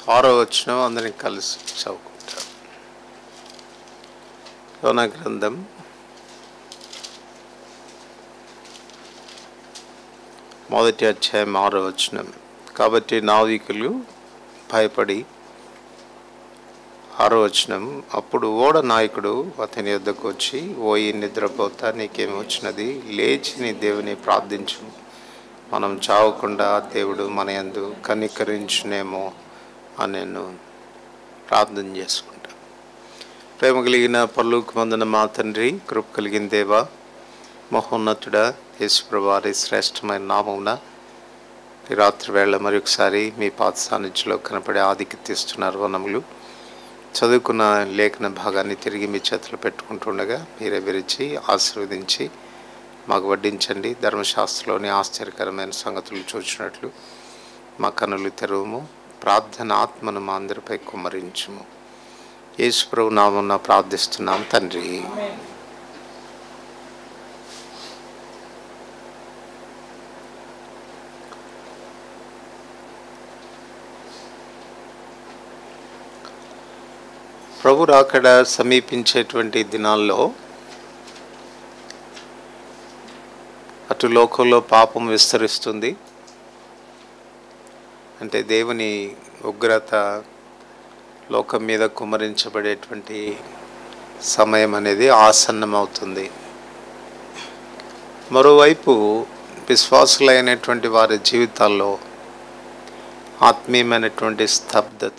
ఆరో వచ్చిన అందరిని కలిసి చదువుకుంటాం యోనా గ్రంథం మొదటి అధ్యాయం ఆరో వచనం కాబట్టి నావికులు భయపడి ఆరో వచనం అప్పుడు ఓడ నాయకుడు అతని యొద్దకు వచ్చి ఓయి నిద్రపోతా నీకేమి వచ్చినది లేచి నీ దేవుని ప్రార్థించు మనం చావకుండా దేవుడు మన యందు కనికరించునేమో అని నేను ప్రార్థన చేసుకుంటా ప్రేమ కలిగిన పర్లోకి మందున మా తండ్రి కృప కలిగిన దేవా మహోన్నతుడా యేసుప్రభారి శ్రేష్టమైన నామమున ఈ రాత్రి వేళ మరొకసారి మీ పాత సాన్నిధ్యంలో కనపడే ఆదికి తీస్తున్నారు వనములు చదువుకున్న లేఖన భాగాన్ని తిరిగి మీ చేతులు పెట్టుకుంటుండగా మీరే విరిచి ఆశీర్వదించి మాకు వడ్డించండి ధర్మశాస్త్రంలోని ఆశ్చర్యకరమైన సంగతులు చూచినట్లు మా కనులు తెరవము ప్రార్థన ఆత్మను మా అందరిపై కుమ్మరించుము యేసుప్రభు నామమున ప్రార్థిస్తున్నాం తండ్రి ప్రభు రాకడ సమీపించేటువంటి దినాల్లో అటు లోకంలో పాపం విస్తరిస్తుంది అంటే దేవుని ఉగ్రత లోకం మీద కుమ్మరించబడేటువంటి సమయం అనేది ఆసన్నమవుతుంది మరోవైపు విశ్వాసులైనటువంటి వారి జీవితాల్లో ఆత్మీయమైనటువంటి స్తబ్దత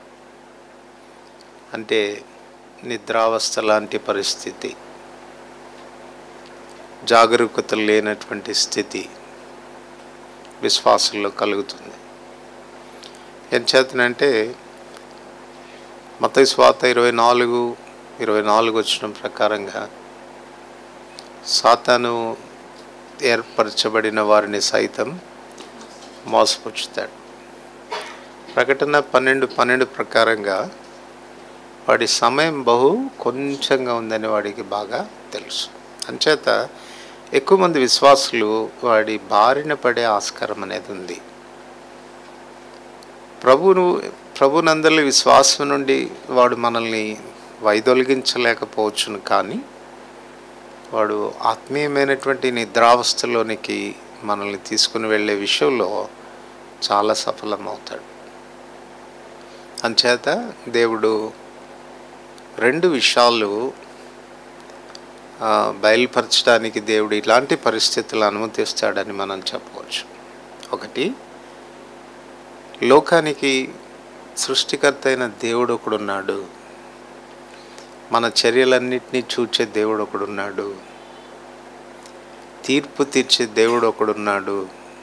అంటే నిద్రావస్థ లాంటి పరిస్థితి జాగరూకత లేనటువంటి స్థితి విశ్వాసంలో కలుగుతుంది ఏం చేతనంటే మత స్వాత ఇరవై నాలుగు ఇరవై నాలుగు వచ్చిన ప్రకారంగా సాతాను ఏర్పరచబడిన వారిని సైతం మోసపుచ్చుతాడు ప్రకటన పన్నెండు పన్నెండు ప్రకారంగా వాడి సమయం బహు కొంచెంగా ఉందని వాడికి బాగా తెలుసు అంచేత ఎక్కువ మంది విశ్వాసులు వాడి బారిన పడే ఆస్కారం అనేది ఉంది ప్రభును ప్రభునందరి విశ్వాసం నుండి వాడు మనల్ని వైదొలిగించలేకపోవచ్చును కానీ వాడు ఆత్మీయమైనటువంటి నిద్రావస్థలోనికి మనల్ని తీసుకుని వెళ్ళే విషయంలో చాలా సఫలమవుతాడు అంచేత దేవుడు రెండు విషయాలు బయలుపరచడానికి దేవుడు ఇలాంటి పరిస్థితులు అనుమతిస్తాడని మనం చెప్పవచ్చు ఒకటి లోకానికి సృష్టికర్త అయిన దేవుడు ఒకడున్నాడు మన చర్యలన్నింటినీ చూచే దేవుడు ఒకడున్నాడు తీర్పు తీర్చే దేవుడు ఒకడున్నాడు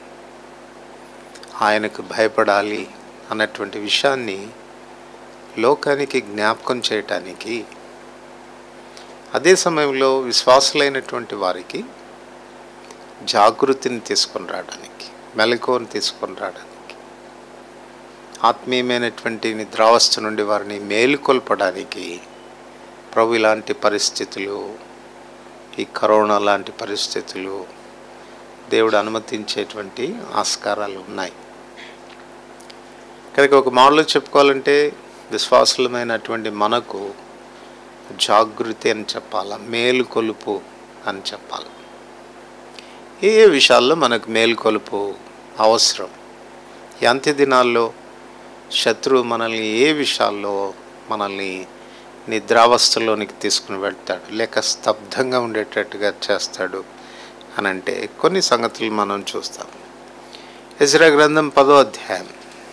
ఆయనకు భయపడాలి అన్నటువంటి విషయాన్ని లోకానికి జ్ఞాపకం చేయటానికి అదే సమయంలో విశ్వాసులైనటువంటి వారికి జాగృతిని తీసుకొని రావడానికి మెలకువని తీసుకొని రావడానికి ఆత్మీయమైనటువంటి నిద్రావస్థ నుండి వారిని మేలుకొల్పడానికి ప్రభు ఇలాంటి పరిస్థితులు ఈ కరోనా లాంటి పరిస్థితులు దేవుడు అనుమతించేటువంటి ఆస్కారాలు ఉన్నాయి ఇక్కడికి ఒక మాటలో చెప్పుకోవాలంటే విశ్వాసులమైనటువంటి మనకు జాగృతి అని చెప్పాలి మేలుకొలుపు అని చెప్పాలి ఏ ఏ విషయాల్లో మనకు మేలుకొలుపు అవసరం ఈ అంత్య దినాల్లో శత్రువు మనల్ని ఏ విషయాల్లో మనల్ని నిద్రావస్థలోనికి తీసుకుని వెళ్తాడు లేక స్తబ్దంగా ఉండేటట్టుగా చేస్తాడు అని అంటే కొన్ని సంగతులు మనం చూస్తాం ఎజ్రా గ్రంథం పదో అధ్యాయం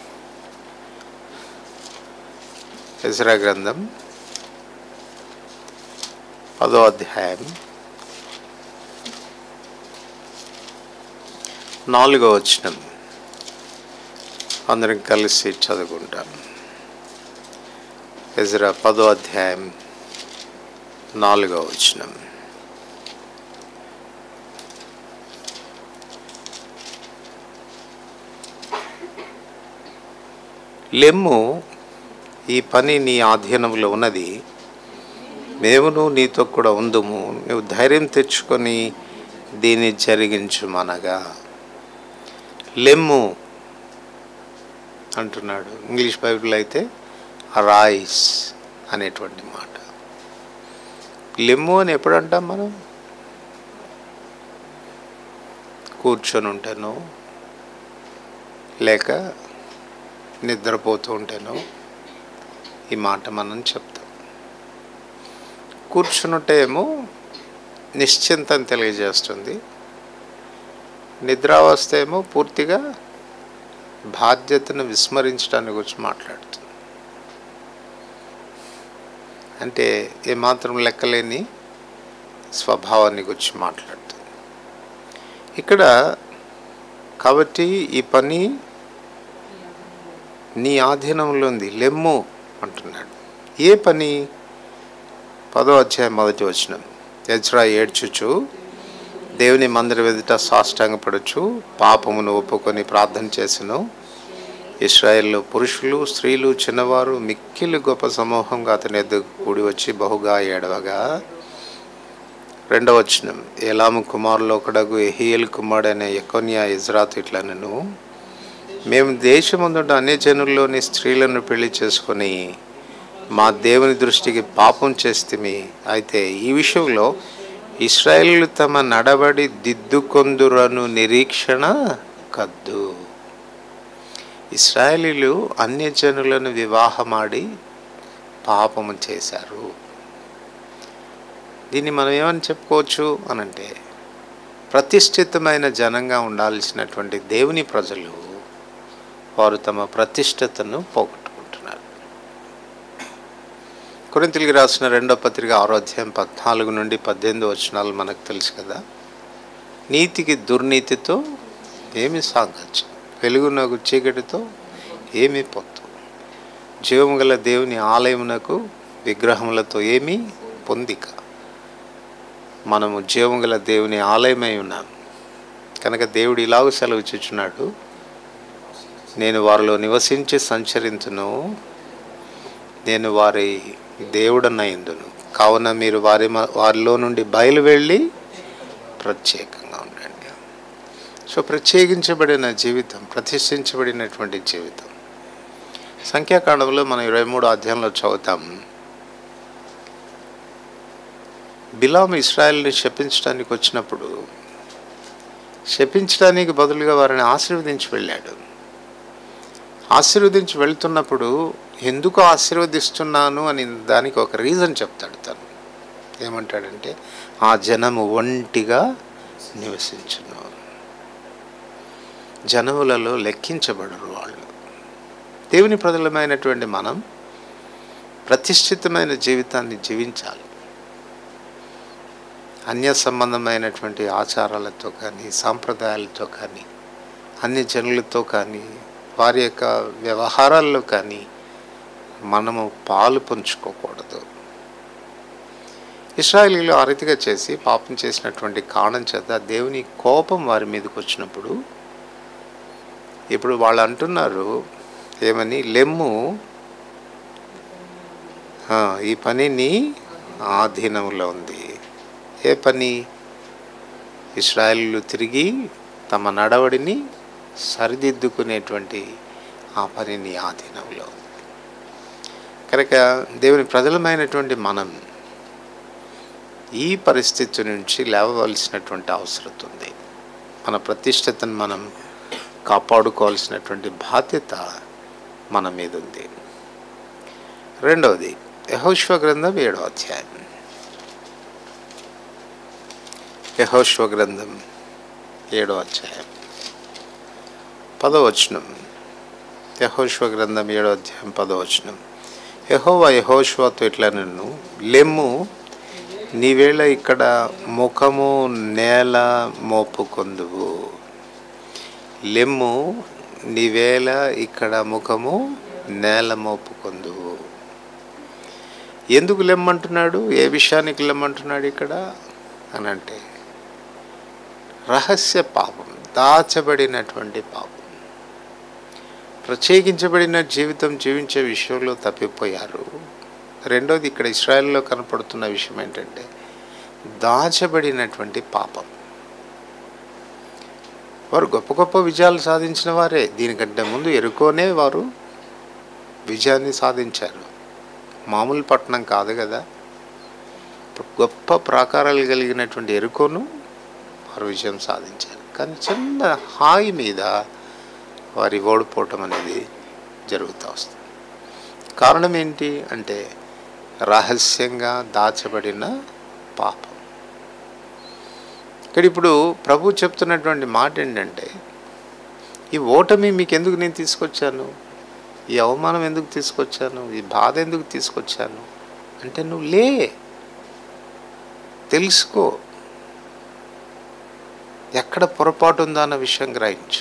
ఎజ్రా గ్రంథం పదో అధ్యాయం నాలుగో వచనం అందరం కలిసి చదువుకుంటాం ఎజ్రా పదో అధ్యాయం నాలుగో వచనం లెమ్ము ఈ పని నీ ఆధీనంలో ఉన్నది మేమును నీతో కూడా ఉందుము నువ్వు ధైర్యం తెచ్చుకొని దీన్ని జరిగించుమనగా లెమ్ము అంటున్నాడు ఇంగ్లీష్ బైబిల్ అయితే రైస్ అనేటువంటి మాట లెమ్ము అని ఎప్పుడు అంటాం మనం కూర్చొని ఉంటేనో లేక నిద్రపోతూ ఉంటేనో ఈ మాట మనం చెప్తాం కూర్చునుంటే ఏమో నిశ్చింతం తెలియజేస్తుంది నిద్రావస్థ ఏమో పూర్తిగా బాధ్యతను విస్మరించడానికి గురించి మాట్లాడుతుంది అంటే ఏమాత్రం లెక్కలేని స్వభావాన్ని గురించి మాట్లాడుతుంది ఇక్కడ కాబట్టి ఈ పని నీ ఆధీనంలో ఉంది లెమ్ము అంటున్నాడు ఏ పని పదో అధ్యాయం మొదటి వచ్చిన ఎజ్రా ఏడ్చుచు దేవుని మందిర ఎదుట సాష్టాంగపడుచు పాపమును ఒప్పుకొని ప్రార్థన చేసెను ఇస్రాయేల్లో పురుషులు స్త్రీలు చిన్నవారు మిక్కిలి గొప్ప సమూహంగా అతని ఎద్దుకు కూడి వచ్చి బహుగా ఏడవగా రెండవ వచనం ఏలాము కుమారులో ఒకడగు ఎహియల్ కుమారుడైన ఎకోనియా ఇజ్రాత్ ఇట్లా నేను మేము దేశమందుట అన్ని జనుల్లోని స్త్రీలను పెళ్లి చేసుకొని మా దేవుని దృష్టికి పాపం చేస్తేమి అయితే ఈ విషయంలో ఇస్రాయేలు తమ నడబడి దిద్దుకొందురను నిరీక్షణ కద్దు ఇస్రాయేలీలు అన్యజనులను వివాహమాడి పాపము చేశారు దీన్ని మనం ఏమని చెప్పుకోవచ్చు అనంటే ప్రతిష్ఠితమైన జనంగా ఉండాల్సినటువంటి దేవుని ప్రజలు వారు తమ ప్రతిష్టతను పోగొట్టుకుంటున్నారు కొరింతలకి రాసిన రెండో పత్రిక ఆరో అధ్యాయం పద్నాలుగు నుండి పద్దెనిమిది వచనాలు మనకు తెలుసు కదా నీతికి దుర్నీతితో ఏమి సాగచ్చు వెలుగునకు చీకటితో ఏమి పొత్తు జీవము గల దేవుని ఆలయమునకు విగ్రహములతో ఏమి పొందిక మనము జీవము గల దేవుని ఆలయమై ఉన్నాం కనుక దేవుడు ఇలాగ సెలవు ఇచ్చుచున్నాడు నేను వారిలో నివసించి సంచరించును నేను వారి దేవుడనైందును కావున మీరు వారి మ- వారిలో నుండి బయలు వెళ్ళి ప్రత్యేకంగా ఉండండి సో ప్రత్యేకించబడిన జీవితం ప్రతిష్ఠించబడినటువంటి జీవితం సంఖ్యాకాండంలో మనం ఇరవై మూడు అధ్యాయంలో చదువుతాం బిలాం ఇస్రాయల్ని శపించడానికి వచ్చినప్పుడు శపించడానికి బదులుగా వారిని ఆశీర్వదించి వెళ్ళాడు ఆశీర్వదించి వెళ్తున్నప్పుడు ఎందుకు ఆశీర్వదిస్తున్నాను అని దానికి ఒక రీజన్ చెప్తాడు తను ఏమంటాడంటే ఆ జనము ఒంటిగా నివసించును జనములలో లెక్కించబడరు వాళ్ళు దేవుని ప్రజలమైనటువంటి మనం ప్రతిష్ఠితమైన జీవితాన్ని జీవించాలి అన్య సంబంధమైనటువంటి ఆచారాలతో కానీ సాంప్రదాయాలతో కానీ అన్య జనులతో కానీ వారి యొక్క వ్యవహారాల్లో కానీ మనము పాలు పంచుకోకూడదు ఇస్రాయలీలు ఆ రీతిగా చేసి పాపం చేసినటువంటి కారణం చేత దేవుని కోపం వారి మీదకి వచ్చినప్పుడు ఇప్పుడు వాళ్ళు అంటున్నారు ఏమని లెమ్ము ఆ, ఈ పని నీ ఆధీనంలో ఉంది ఏ పని ఇస్రాయలు తిరిగి తమ నడవడిని సరిదిద్దుకునేటువంటి ఆ పని నీ ఆధీనంలో ఉంది కనుక దేవుని ప్రజలమైనటువంటి మనం ఈ పరిస్థితి నుంచి లేవవలసినటువంటి అవసరం ఉంది మన ప్రతిష్టతను మనం కాపాడుకోవాల్సినటువంటి బాధ్యత మన మీద ఉంది రెండవది యహోశ్వ గ్రంథం ఏడో అధ్యాయం యహోశ్వ గ్రంథం ఏడో అధ్యాయం పదవచనం యహోశ్వ గ్రంథం ఏడో అధ్యాయం పదవచనం యహోవా యహోశ్వతో ఇట్లా నన్ను లెమ్ము నీవేళ ఇక్కడ ముఖము నేల మోపుకొందువు లెమ్ము నీవేళ ఇక్కడ ముఖము నేల మోపుకొందువు ఎందుకు లెమ్మంటున్నాడు ఏ విషయానికి లెమ్మంటున్నాడు ఇక్కడ అని అంటే రహస్య పాపం దాచబడినటువంటి పాపం ప్రత్యేకించబడిన జీవితం జీవించే విషయంలో తప్పిపోయారు రెండోది ఇక్కడ ఇస్రాయల్లో కనపడుతున్న విషయం ఏంటంటే దాచబడినటువంటి పాపం వారు గొప్ప గొప్ప విజయాలు సాధించిన వారే దీనికంటే ముందు ఎరుకోనే వారు విజయాన్ని సాధించారు మామూలు పట్టణం కాదు కదా గొప్ప ప్రాకారాలు కలిగినటువంటి ఎరుకోను వారు విజయం సాధించారు కానీ చిన్న హాయి మీద వారి ఓడిపోవటం అనేది జరుగుతూ వస్తుంది కారణం ఏంటి అంటే రహస్యంగా దాచబడిన పాపం ఇక్కడ ఇప్పుడు ప్రభు చెప్తున్నటువంటి మాట ఏంటంటే ఈ ఓటమి మీకు ఎందుకు నేను తీసుకొచ్చాను ఈ అవమానం ఎందుకు తీసుకొచ్చాను ఈ బాధ ఎందుకు తీసుకొచ్చాను అంటే నువ్వు లే తెలుసుకో ఎక్కడ పొరపాటు ఉందో అన్న విషయం గ్రహించు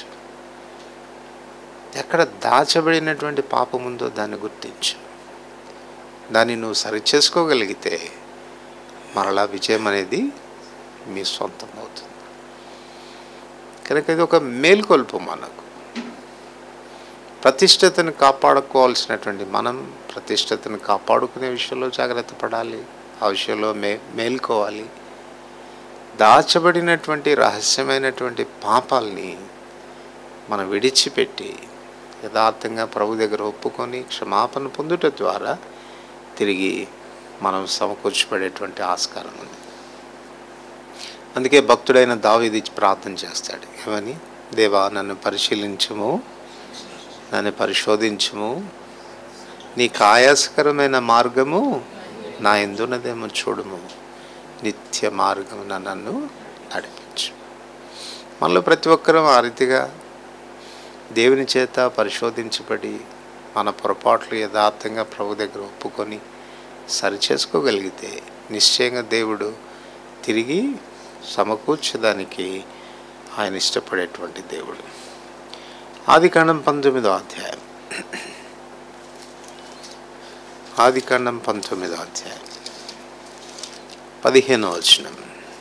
ఎక్కడ దాచబడినటువంటి పాపం ఉందో దాన్ని గుర్తించు దాన్ని నువ్వు సరిచేసుకోగలిగితే మరలా విజయం అనేది మీ సొంతం అవుతుంది కనుక ఇది ఒక మేల్కొల్పు మనకు ప్రతిష్టతను కాపాడుకోవాల్సినటువంటి మనం ప్రతిష్టతను కాపాడుకునే విషయంలో జాగ్రత్త పడాలి ఆ విషయంలో మే మేల్కోవాలి దాచబడినటువంటి రహస్యమైనటువంటి పాపాల్ని మనం విడిచిపెట్టి యథార్థంగా ప్రభు దగ్గర ఒప్పుకొని క్షమాపణ పొందుట ద్వారా తిరిగి మనం సమకూర్చిపడేటువంటి ఆస్కారం ఉంది అందుకే భక్తుడైన దావీది ప్రార్థన చేస్తాడు ఏమని దేవా నన్ను పరిశీలించుము నన్ను పరిశోధించుము నీకు ఆయాసకరమైన మార్గము నా ఎందున్నదేమో చూడుము నిత్య మార్గమున నన్ను నడిపించు మనలో ప్రతి ఒక్కరూ ఆ రీతిగా దేవుని చేత పరిశోధించబడి మన పొరపాట్లు యథార్థంగా ప్రభు దగ్గర ఒప్పుకొని సరిచేసుకోగలిగితే నిశ్చయంగా దేవుడు తిరిగి సమకూర్చడానికి ఆయన ఇష్టపడేటువంటి దేవుడు ఆది కాండం పంతొమ్మిదో అధ్యాయం ఆది కాండం పంతొమ్మిదో అధ్యాయం పదిహేనో వచనం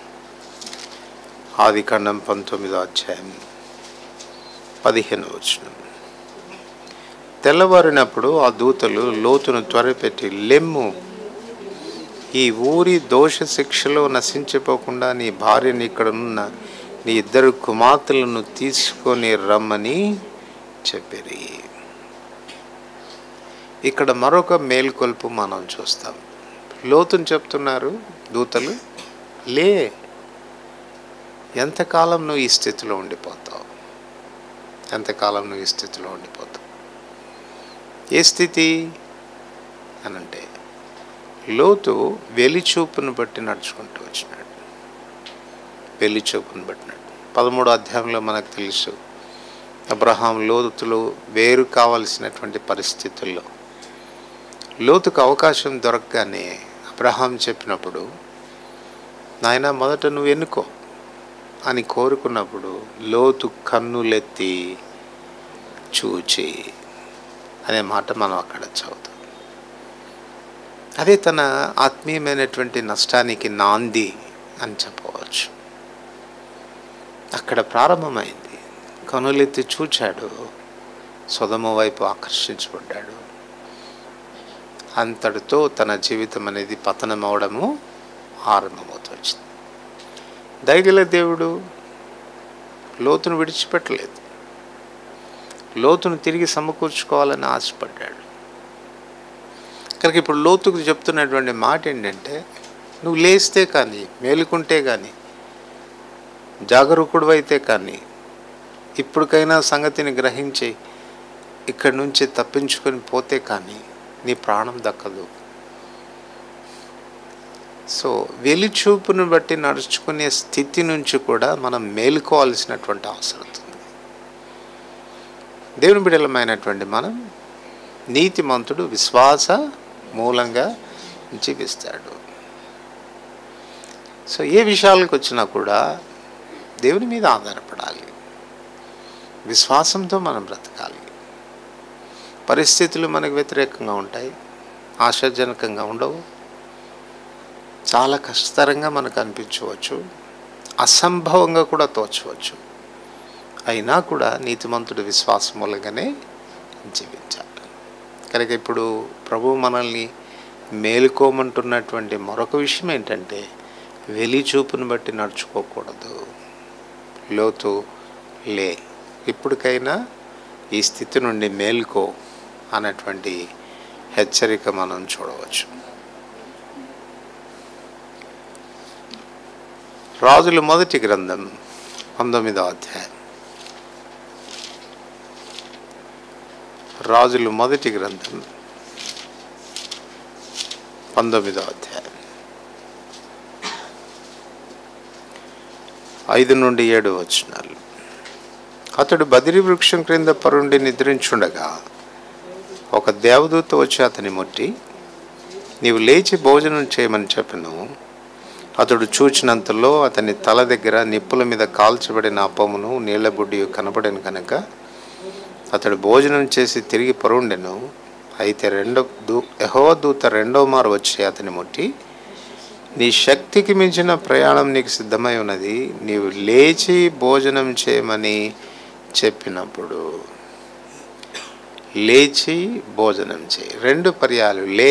ఆది కాండం పంతొమ్మిదో అధ్యాయం పదిహేను వచనం తెల్లవారినప్పుడు ఆ దూతలు లోతును త్వరపెట్టి లెమ్ము ఈ ఊరి దోష శిక్షలో నశించిపోకుండా నీ భార్యని ఇక్కడనున్న నీ ఇద్దరు కుమార్తెలను తీసుకొని రమ్మని చెప్పిరి ఇక్కడ మరొక మేల్కొల్పు మనం చూస్తాం లోతుని చెప్తున్నారు దూతలు లే ఎంతకాలం నువ్వు ఈ స్థితిలో ఉండిపోతావు ఎంతకాలం నువ్వు ఈ స్థితిలో ఉండిపోతావు ఏ స్థితి అనంటే లోతు వెలిచూపును బట్టి నడుచుకుంటూ వచ్చినాడు వెలిచూపును బట్టినాడు పదమూడో అధ్యాయంలో మనకు తెలుసు అబ్రహాం లోతులు వేరు కావలసినటువంటి పరిస్థితుల్లో లోతుకు అవకాశం దొరకగానే అబ్రహాం చెప్పినప్పుడు నాయన మొదట నువ్వు ఎన్నుకో అని కోరుకున్నప్పుడు లోతు కన్నులెత్తి చూచి అనే మాట మనం అక్కడ చదువుతాం అదే తన ఆత్మీయమైనటువంటి నష్టానికి నాంది అని చెప్పవచ్చు అక్కడ ప్రారంభమైంది కనులెత్తి చూచాడు సుధమ వైపు ఆకర్షించబడ్డాడు అంతటితో తన జీవితం అనేది పతనం అవడము ఆరంభమవుతూ వచ్చింది దయగల దేవుడు లోతును విడిచిపెట్టలేదు లోతును తిరిగి సమకూర్చుకోవాలని ఆశపడ్డాడు కనుక ఇప్పుడు లోతుకు చెప్తున్నటువంటి మాట ఏంటంటే నువ్వు లేస్తే కానీ మేలుకుంటే కానీ జాగరూకుడు అయితే కానీ ఇప్పటికైనా సంగతిని గ్రహించి ఇక్కడి నుంచి తప్పించుకొని పోతే కానీ నీ ప్రాణం దక్కదు సో వెలిచూపును బట్టి నడుచుకునే స్థితి నుంచి కూడా మనం మేలుకోవాల్సినటువంటి అవసరం ఉంది దేవుని బిడలమైనటువంటి మనం నీతిమంతుడు విశ్వాస మూలంగా జీవిస్తాడు సో ఏ విషయాలకు వచ్చినా కూడా దేవుని మీద ఆధారపడాలి విశ్వాసంతో మనం బ్రతకాలి పరిస్థితులు మనకు వ్యతిరేకంగా ఉంటాయి ఆశాజనకంగా ఉండవు చాలా కష్టతరంగా మనకు అనిపించవచ్చు అసంభవంగా కూడా తోచవచ్చు అయినా కూడా నీతిమంతుడు విశ్వాసం మూలంగానే జీవించాలి కనుక ఇప్పుడు ప్రభు మనల్ని మేలుకోమంటున్నటువంటి మరొక విషయం ఏంటంటే వెలి చూపును బట్టి నడుచుకోకూడదు లోతు లే ఇప్పటికైనా ఈ స్థితి నుండి మేల్కో అన్నటువంటి హెచ్చరిక మనం చూడవచ్చు రాజుల మొదటి గ్రంథం పంతొమ్మిదో అధ్యాయం రాజులు మొదటి గ్రంథం పంతొమ్మిదో అధ్యాయం ఐదు నుండి ఏడు వచనాలు అతడు బదిరి వృక్షం క్రింద పరుండి నిద్రించుండగా ఒక దేవదూత వచ్చి అతని ముట్టి నీవు లేచి భోజనం చేయమని చెప్పను అతడు చూచినంతలో అతని తల దగ్గర నిప్పుల మీద కాల్చబడిన అప్పమును నీళ్ల బుడ్డి కనబడిన కనుక అతడు భోజనం చేసి తిరిగి పరుండెను అయితే రెండో దూ యహో దూత రెండో మారు వచ్చి అతని ముట్టి నీ శక్తికి మించిన ప్రయాణం నీకు సిద్ధమై ఉన్నది నీవు లేచి భోజనం చేయమని చెప్పినప్పుడు లేచి భోజనం చేయి రెండు పర్యాలు లే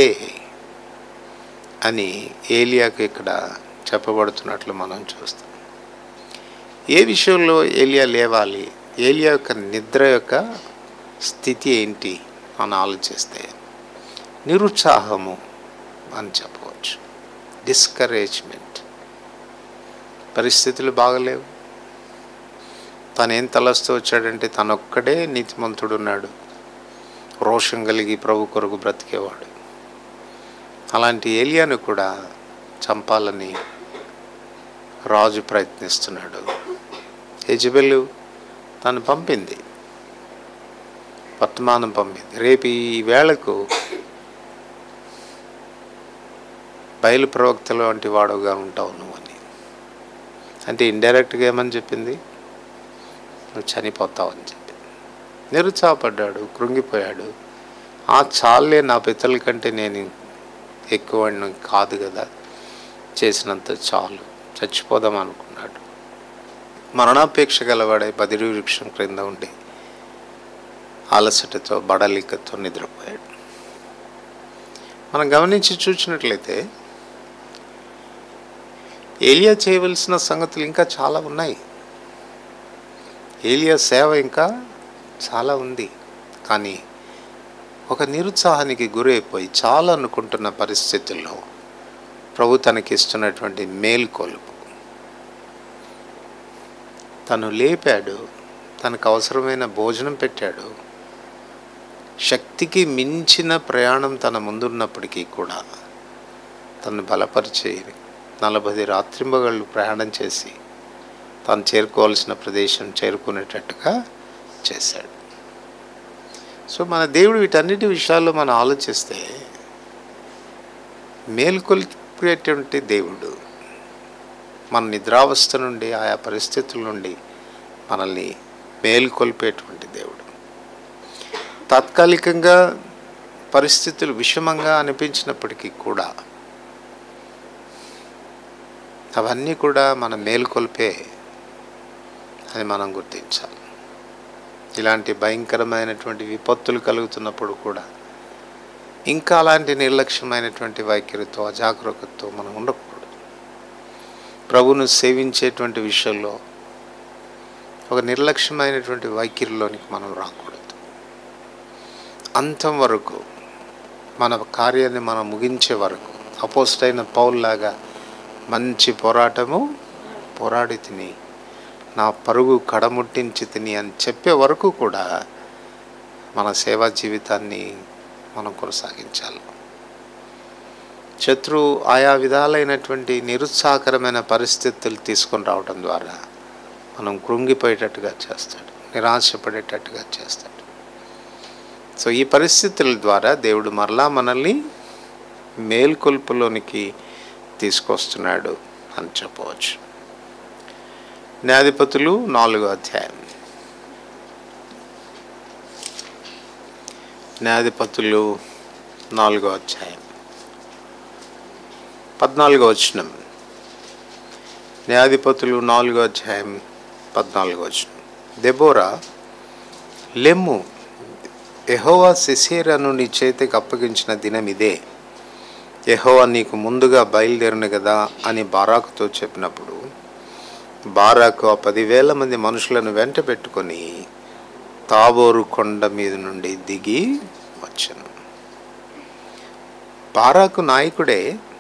అని ఏలియాకు ఇక్కడ చెప్పబడుతున్నట్లు మనం చూస్తాం ఏ విషయంలో ఏలియా లేవాలి ఏలియా యొక్క నిద్ర యొక్క స్థితి ఏంటి అని ఆలోచిస్తే నిరుత్సాహము అని చెప్పవచ్చు డిస్కరేజ్మెంట్ పరిస్థితులు బాగలేవు తనేం తలస్తూ వచ్చాడంటే తనొక్కడే నీతిమంతుడు ఉన్నాడు రోషం కలిగి ప్రభు కొరకు బ్రతికేవాడు అలాంటి ఏలియాను కూడా చంపాలని రాజు ప్రయత్నిస్తున్నాడు యజబెలు తను పంపింది వర్తమానం పంపింది రేపు ఈ వేళకు బయలు ప్రవక్తలు వంటి వాడుగా ఉంటావు నువ్వు అని అంటే ఇండైరెక్ట్గా ఏమని చెప్పింది నువ్వు చనిపోతావు అని చెప్పి నిరుత్సాహపడ్డాడు కృంగిపోయాడు ఆ చాలే నా పితల కంటే నేను ఎక్కువ కాదు కదా చేసినంత చాలు చచ్చిపోదాం అనుకున్నాడు మరణాపేక్ష గలవాడే బదిరి వృక్షం క్రింద ఉండి అలసటతో బడలికతో నిద్రపోయాడు మనం గమనించి చూసినట్లయితే ఏలియా చేయవలసిన సంగతులు ఇంకా చాలా ఉన్నాయి ఏలియా సేవ ఇంకా చాలా ఉంది కానీ ఒక నిరుత్సాహానికి గురైపోయి చాలా అనుకుంటున్న పరిస్థితుల్లో ప్రభు తనకి ఇస్తున్నటువంటి మేల్కొలుపు తను లేపాడు తనకు అవసరమైన భోజనం పెట్టాడు శక్తికి మించిన ప్రయాణం తన ముందున్నప్పటికీ కూడా తను బలపరిచి నలభై రాత్రింబగళ్ళు ప్రయాణం చేసి తాను చేరుకోవాల్సిన ప్రదేశం చేరుకునేటట్టుగా చేశాడు సో మన దేవుడు వీటన్నిటి విషయాల్లో మనం ఆలోచిస్తే మేల్కొల్పేటువంటి దేవుడు మన నిద్రావస్థ నుండి ఆయా పరిస్థితుల నుండి మనల్ని మేల్కొల్పేటువంటి దేవుడు తాత్కాలికంగా పరిస్థితులు విషమంగా అనిపించినప్పటికీ కూడా అవన్నీ కూడా మన మేల్కొల్పే అని మనం గుర్తించాలి ఇలాంటి భయంకరమైనటువంటి విపత్తులు కలుగుతున్నప్పుడు కూడా ఇంకా అలాంటి నిర్లక్ష్యమైనటువంటి వైఖరితో అజాగ్రత్తతో మనం ఉండకూడదు ప్రభును సేవించేటువంటి విషయంలో ఒక నిర్లక్ష్యమైనటువంటి వైఖరిలోనికి మనం రాకూడదు అంతం వరకు మన కార్యాన్ని మనం ముగించే వరకు అపోస్ట్ అయిన పౌల్లాగా మంచి పోరాటము పోరాడి తిని నా పరుగు కడముట్టించి తిని అని చెప్పే వరకు కూడా మన సేవా జీవితాన్ని మనం కొనసాగించాలి శత్రు ఆయా విధాలైనటువంటి నిరుత్సాహకరమైన పరిస్థితులు తీసుకొని రావడం ద్వారా మనం కృంగిపోయేటట్టుగా చేస్తాడు నిరాశపడేటట్టుగా చేస్తాడు సో ఈ పరిస్థితుల ద్వారా దేవుడు మరలా మనల్ని మేల్కొల్పులోనికి తీసుకొస్తున్నాడు అని చెప్పవచ్చు న్యాధిపతులు నాలుగో అధ్యాయం న్యాధిపతులు నాలుగో అధ్యాయం పద్నాలుగో వచనం న్యాధిపతులు నాలుగో అధ్యాయం పద్నాలుగో వచనం దెబోరా లెమ్ము ఎహోవా సిసేరను నీ చేతికి అప్పగించిన దినం ఇదే యెహోవా నీకు ముందుగా బయలుదేరిన కదా అని బారాకుతో చెప్పినప్పుడు బారాకు ఆ పదివేల మంది మనుషులను వెంట పెట్టుకొని తాబోరు కొండ మీద నుండి దిగి వచ్చాను బారాకు నాయకుడే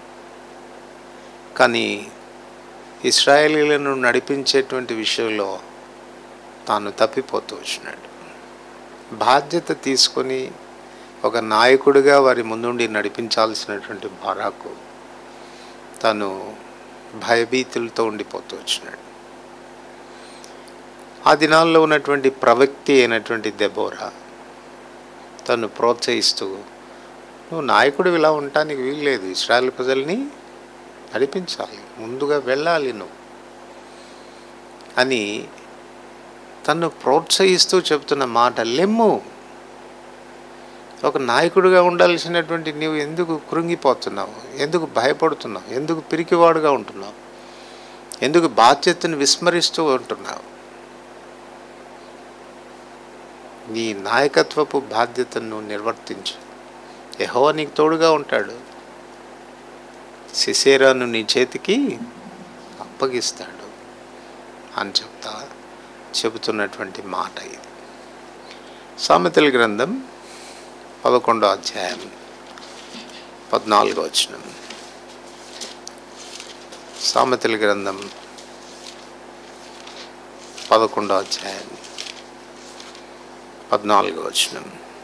కానీ ఇస్రాయేలీలను నడిపించేటువంటి విషయంలో తాను తప్పిపోతూ వచ్చినాడు బాధ్యత తీసుకొని ఒక నాయకుడిగా వారి ముందుండి నడిపించాల్సినటువంటి బారాకు తను భయభీతులతో ఉండిపోతూ వచ్చినాడు ఆ దినాల్లో ఉన్నటువంటి ప్రవక్తి అయినటువంటి దెబోరా తను ప్రోత్సహిస్తూ నువ్వు నాయకుడు ఇలా ఉండటానికి వీల్లేదు ఇస్రాయల్ ప్రజల్ని నడిపించాలి ముందుగా వెళ్ళాలి నువ్వు అని తను ప్రోత్సహిస్తూ చెప్తున్న మాట లెమ్ము ఒక నాయకుడిగా ఉండాల్సినటువంటి నీవు ఎందుకు కృంగిపోతున్నావు ఎందుకు భయపడుతున్నావు ఎందుకు పిరికివాడుగా ఉంటున్నావు ఎందుకు బాధ్యతను విస్మరిస్తూ ఉంటున్నావు నీ నాయకత్వపు బాధ్యతను నిర్వర్తించు యహో నీకు తోడుగా ఉంటాడు సిసేరాను నీ చేతికి అప్పగిస్తాడు అని చెప్తా చెబుతున్నటువంటి మాట ఇది సామెతల గ్రంథం పదకొండో అధ్యాయం పద్నాలుగో వచ్చిన సామెతల గ్రంథం పదకొండో అధ్యాయం పద్నాలుగో వచ్చిన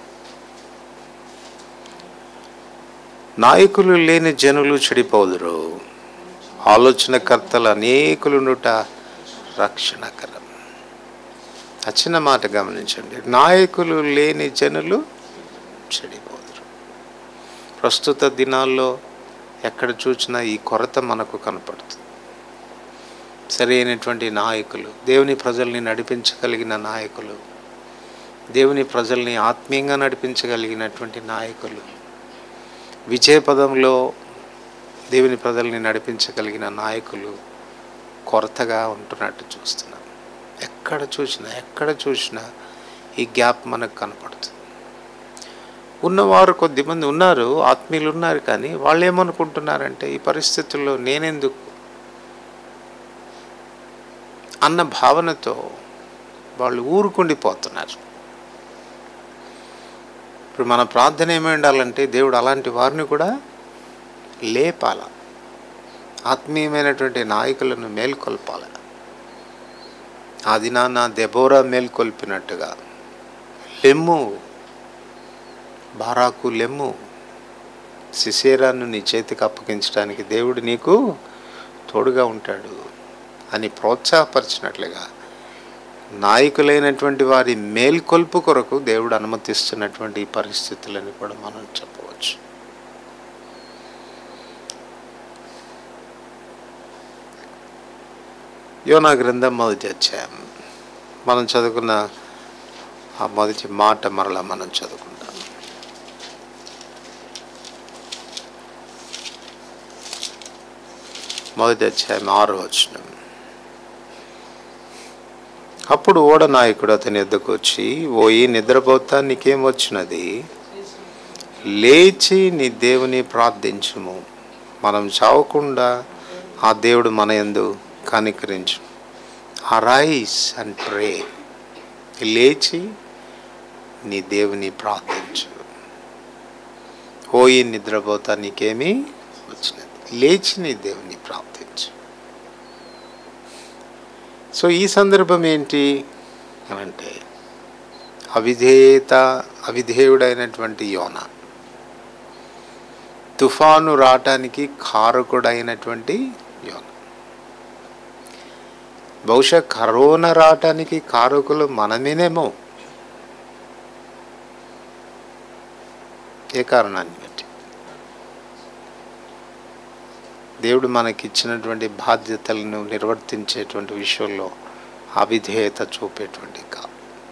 నాయకులు లేని జనులు చెడిపోదురు ఆలోచనకర్తలు అనేకులునుట రక్షణకరం ఆ చిన్న మాట గమనించండి నాయకులు లేని జనులు చెడిపోదురు ప్రస్తుత దినాల్లో ఎక్కడ చూసినా ఈ కొరత మనకు కనపడుతుంది సరైనటువంటి నాయకులు దేవుని ప్రజల్ని నడిపించగలిగిన నాయకులు దేవుని ప్రజల్ని ఆత్మీయంగా నడిపించగలిగినటువంటి నాయకులు విజయపదంలో దేవుని ప్రజల్ని నడిపించగలిగిన నాయకులు కొరతగా ఉంటున్నట్టు చూస్తున్నాం ఎక్కడ చూసినా ఎక్కడ చూసినా ఈ గ్యాప్ మనకు కనపడుతుంది ఉన్నవారు కొద్దిమంది ఉన్నారు ఆత్మీయులు ఉన్నారు కానీ వాళ్ళు ఏమనుకుంటున్నారంటే ఈ పరిస్థితుల్లో నేనెందుకు అన్న భావనతో వాళ్ళు ఊరుకుండిపోతున్నారు ఇప్పుడు మన ప్రార్థన ఏమై ఉండాలంటే దేవుడు అలాంటి వారిని కూడా లేపాల ఆత్మీయమైనటువంటి నాయకులను మేల్కొల్పాల ఆ దినాన దెబోరా మేల్కొల్పినట్టుగా లెమ్ము బారాకు లెమ్ము సిసేరాను నీ చేతికి అప్పగించడానికి దేవుడు నీకు తోడుగా ఉంటాడు అని ప్రోత్సాహపరిచినట్లుగా నాయకులైనటువంటి వారి మేల్కొల్పు కొరకు దేవుడు అనుమతిస్తున్నటువంటి ఈ పరిస్థితులని కూడా మనం చెప్పవచ్చు యోనా గ్రంథం మొదటి అధ్యాయం మనం చదువుకున్న ఆ మొదటి మాట మరలా మనం చదువుకుంటాం మొదటి అధ్యాయం ఆరో వచనం అప్పుడు ఓడ నాయకుడు అతని ఎద్దకు వచ్చి ఓయి నిద్రపోతా నీకేం వచ్చినది లేచి నీ దేవుని ప్రార్థించుము మనం చావకుండా ఆ దేవుడు మన యందు కనికరించు అరైస్ అండ్ ప్రే లేచి నీ దేవుని ప్రార్థించు ఓయి నిద్రపోతా నీకేమీ వచ్చినది లేచి నీ దేవుని ప్రార్థించు సో ఈ సందర్భం ఏంటి అని అంటే అవిధేయత అవిధేయుడైనటువంటి యోన తుఫాను రావటానికి కారకుడైనటువంటి యోన బహుశా కరోనా రావటానికి కారకులు మనమేనేమో ఏ కారణాన్ని బట్టి దేవుడు మనకిచ్చినటువంటి బాధ్యతలను నిర్వర్తించేటువంటి విషయంలో అవిధేయత చూపేటువంటి కా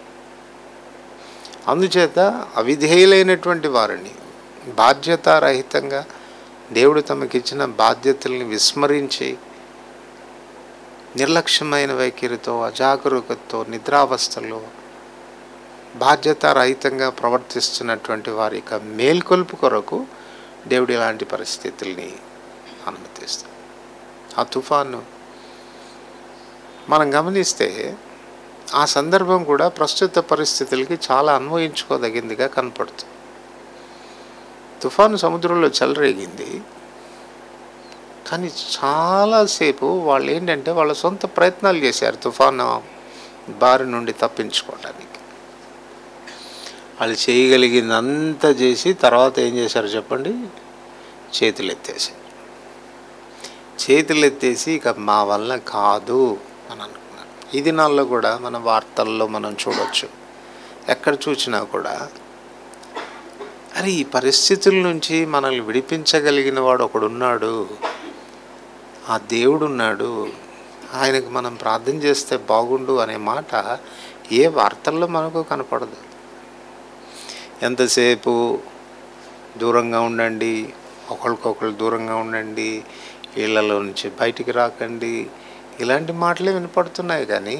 అందుచేత అవిధేయులైనటువంటి వారిని బాధ్యతారహితంగా దేవుడు తమకిచ్చిన బాధ్యతల్ని విస్మరించి నిర్లక్ష్యమైన వైఖరితో అజాగరూకతతో నిద్రావస్థలో బాధ్యతారహితంగా ప్రవర్తిస్తున్నటువంటి వారి యొక్క మేల్కొల్పు కొరకు దేవుడు ఇలాంటి పరిస్థితుల్ని అనుమతిస్తాడు ఆ తుఫాను మనం గమనిస్తే ఆ సందర్భం కూడా ప్రస్తుత పరిస్థితులకి చాలా అన్వయించుకోదగిందిగా కనపడుతుంది తుఫాను సముద్రంలో చెలరేగింది కానీ చాలాసేపు వాళ్ళు ఏంటంటే వాళ్ళ సొంత ప్రయత్నాలు చేశారు తుఫాను బారి నుండి తప్పించుకోవడానికి వాళ్ళు చేయగలిగిందంతా చేసి తర్వాత ఏం చేశారు చెప్పండి చేతులు ఎత్తేసారు చేతులు ఎత్తేసి ఇక మా వల్ల కాదు అని అనుకున్నారు ఈ దినాల్లో కూడా మన వార్తల్లో మనం చూడొచ్చు ఎక్కడ చూసినా కూడా అరే ఈ పరిస్థితుల నుంచి మనల్ని విడిపించగలిగిన వాడు ఒకడున్నాడు ఆ దేవుడు ఉన్నాడు ఆయనకు మనం ప్రార్థన చేస్తే బాగుండు అనే మాట ఏ వార్తల్లో మనకు కనపడదు ఎంతసేపు దూరంగా ఉండండి ఒకరికొకరు దూరంగా ఉండండి ఇళ్లలో నుంచి బయటికి రాకండి ఇలాంటి మాటలే వినపడుతున్నాయి కానీ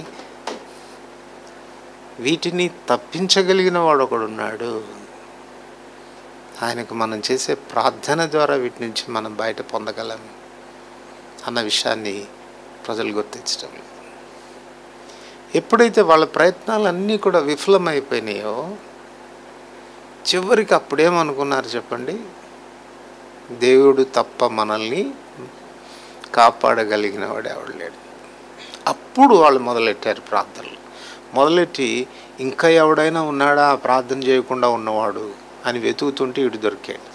వీటిని తప్పించగలిగిన వాడు ఒకడున్నాడు ఆయనకు మనం చేసే ప్రార్థన ద్వారా వీటి నుంచి మనం బయట పొందగలం అన్న విషయాన్ని ప్రజలు గుర్తించడం లేదు ఎప్పుడైతే వాళ్ళ ప్రయత్నాలన్నీ కూడా విఫలమైపోయినాయో చివరికి అప్పుడేమనుకున్నారు చెప్పండి దేవుడు తప్ప మనల్ని కాపాడగలిగిన వాడు ఎవడు లేడు అప్పుడు వాళ్ళు మొదలెట్టారు ప్రార్థనలు మొదలెట్టి ఇంకా ఎవడైనా ఉన్నాడా ప్రార్థన చేయకుండా ఉన్నవాడు అని వెతుకుతుంటే ఇటు దొరికాడు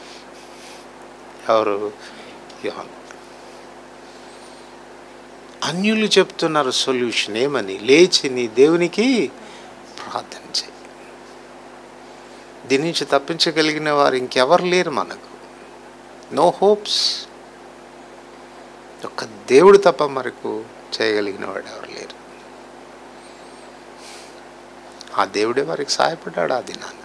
ఎవరు యోహాను అన్యులు చెప్తున్నారు సొల్యూషన్ ఏమని లేచి నీ దేవునికి ప్రార్థన చేయి దీని నుంచి తప్పించగలిగిన వారు ఇంకెవరు లేరు మనకు నో హోప్స్ ఒక్క దేవుడు తప్ప మనకు చేయగలిగిన వాడు ఎవరు లేరు ఆ దేవుడే వారికి సహాయపడ్డాడు ఆ దినాన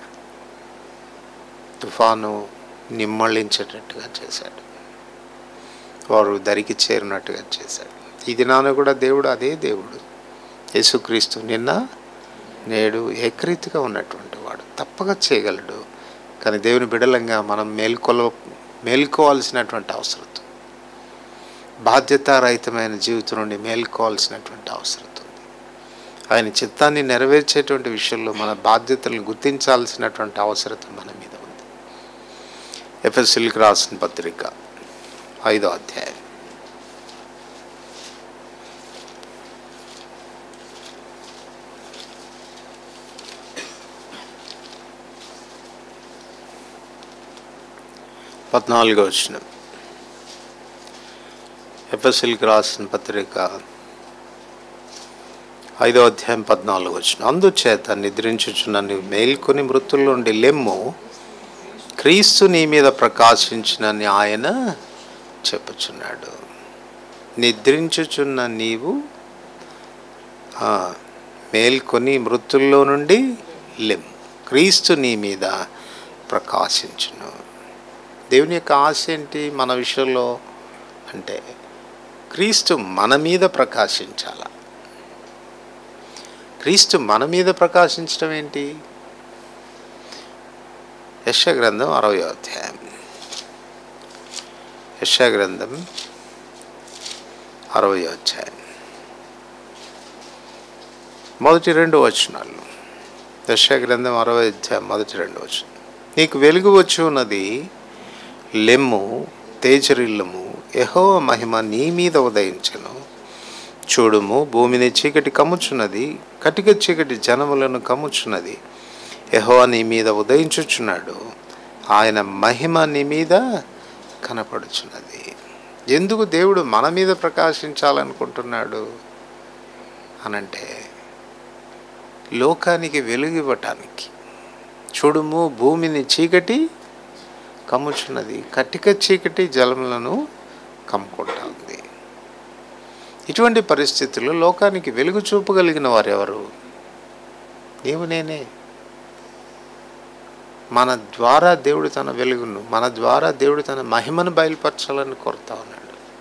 తుఫాను నిమ్మళించేటట్టుగా చేశాడు వారు దరికి చేరినట్టుగా చేశాడు ఈ దినాన కూడా దేవుడు అదే దేవుడు యేసుక్రీస్తు నిన్న నేడు ఏకరీతిగా ఉన్నటువంటి వాడు తప్పక చేయగలడు కానీ దేవుని బిడలంగా మనం మేల్కొల మేల్కోవాల్సినటువంటి అవసరం ఉంది బాధ్యతారహితమైన జీవితం నుండి మేల్కోవాల్సినటువంటి అవసరం ఉంది ఆయన చిత్తాన్ని నెరవేర్చేటువంటి విషయంలో మన బాధ్యతలను గుర్తించాల్సినటువంటి అవసరత మన మీద ఉంది ఎఫ్ఎస్ఎల్కి రాసిన పత్రిక ఐదో అధ్యాయం పద్నాలుగో వచ్చిన ఎఫ్ఎస్ఎల్కి రాసిన పత్రిక ఐదో అధ్యాయం పద్నాలుగు వచ్చిన అందుచేత నిద్రించుచున్న నీవు మేల్కొని మృతుల్లో నుండి లెమ్ము క్రీస్తు నీ మీద ప్రకాశించినని ఆయన చెప్పుచున్నాడు నిద్రించుచున్న నీవు ఆ, మేల్కొని మృతుల్లో నుండి లెమ్ క్రీస్తు నీ మీద ప్రకాశించును దేవుని యొక్క ఆశ ఏంటి మన విషయంలో అంటే క్రీస్తు మన మీద ప్రకాశించాల క్రీస్తు మన మీద ప్రకాశించడం ఏంటి యశ గ్రంథం అరవై అధ్యాయం యశ గ్రంథం అరవై అధ్యాయం మొదటి రెండు వచనాలు దశ గ్రంథం అరవై అధ్యాయం మొదటి రెండు వచనం నీకు వెలుగు వచ్చి ఉన్నది లెమ్ము తేజరిల్లము యహో మహిమ నీ మీద ఉదయించను చూడుము భూమిని చీకటి కమ్ముచున్నది కటిక చీకటి జనములను కమ్ముచున్నది యహో నీ మీద ఉదయించుచున్నాడు ఆయన మహిమ నీ మీద కనపడుచున్నది ఎందుకు దేవుడు మన మీద ప్రకాశించాలనుకుంటున్నాడు అనంటే లోకానికి వెలుగు ఇవ్వటానికి చూడుము భూమిని చీకటి కమ్ముచున్నది కటిక చీకటి జలములను కమ్ముకుంటా ఉంది ఇటువంటి పరిస్థితుల్లో లోకానికి వెలుగు చూపగలిగిన వారు ఎవరు నీవు నేనే మన ద్వారా దేవుడు తన వెలుగును మన ద్వారా దేవుడు తన మహిమను బయలుపరచాలని కోరుతా ఉన్నాడు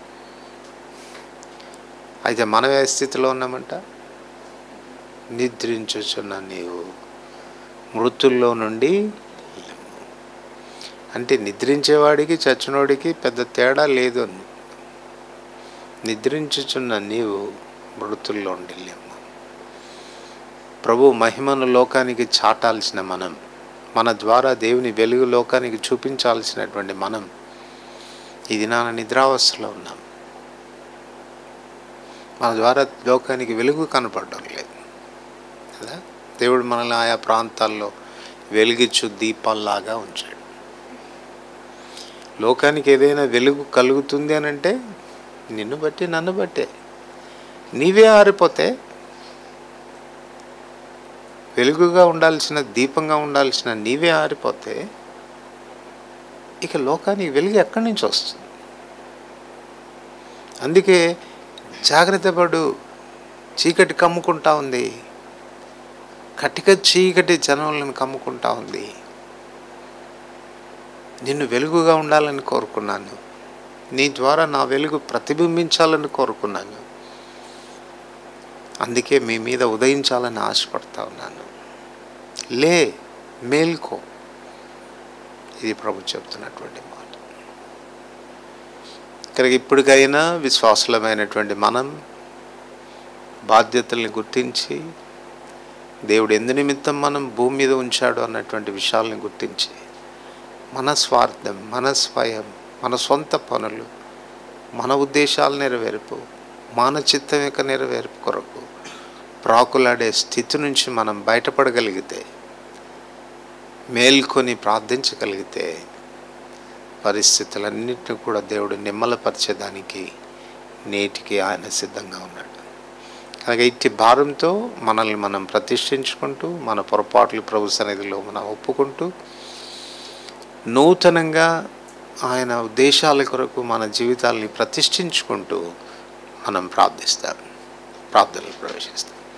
అయితే మనం ఏ స్థితిలో ఉన్నామంట నిద్రించుచున్న నీవు మృతుల్లో నుండి లెమ్ము. అంటే నిద్రించేవాడికి చచ్చినోడికి పెద్ద తేడా లేదు అని నిద్రించుచున్న నీవు మృతుల్లో ఉండి లేము ప్రభు మహిమను లోకానికి చాటాల్సిన మనం మన ద్వారా దేవుని వెలుగు లోకానికి చూపించాల్సినటువంటి మనం ఈ దినాన నిద్రావస్థలో ఉన్నాం మన ద్వారా లోకానికి వెలుగు కనపడడం లేదు కదా దేవుడు మనల్ని ఆయా ప్రాంతాల్లో వెలిగించు దీపాల్లాగా ఉంచాడు లోకానికి ఏదైనా వెలుగు కలుగుతుంది అని అంటే నిన్ను బట్టి నన్ను బట్టే నీవే ఆరిపోతే వెలుగుగా ఉండాల్సిన దీపంగా ఉండాల్సిన నీవే ఆరిపోతే ఇక లోకానికి వెలుగు ఎక్కడి నుంచి వస్తుంది అందుకే జాగ్రత్త పడు చీకటి కమ్ముకుంటా ఉంది కటిక చీకటి జనములను కమ్ముకుంటా ఉంది నిన్ను వెలుగుగా ఉండాలని కోరుకున్నాను నీ ద్వారా నా వెలుగు ప్రతిబింబించాలని కోరుకున్నాను అందుకే మీ మీద ఉదయించాలని ఆశపడతా ఉన్నాను లే మేల్కో ఇది ప్రభు చెప్తున్నటువంటి మాట ఇక్కడికి ఇప్పటికైనా విశ్వాసులమైనటువంటి మనం బాధ్యతల్ని గుర్తించి దేవుడు ఎందు నిమిత్తం మనం భూమి మీద ఉంచాడు అన్నటువంటి విషయాల్ని గుర్తించి మన స్వార్థం మన స్వయం మన సొంత పనులు మన ఉద్దేశాలు నెరవేర్పు మన చిత్తం యొక్క నెరవేర్పు కొరకు ప్రాకులాడే స్థితి నుంచి మనం బయటపడగలిగితే మేల్కొని ప్రార్థించగలిగితే పరిస్థితులన్నింటినీ కూడా దేవుడు నిమ్మలపరిచేదానికి నేటికి ఆయన సిద్ధంగా ఉన్నాడు అలాగే ఇట్టి భారంతో మనల్ని మనం ప్రతిష్ఠించుకుంటూ మన పొరపాట్లు ప్రభు సన్నిధిలో మనం ఒప్పుకుంటూ నూతనంగా ఆయన ఉద్దేశాల కొరకు మన జీవితాల్ని ప్రతిష్ఠించుకుంటూ మనం ప్రార్థిస్తాం ప్రార్థనలు ప్రవేశిస్తాం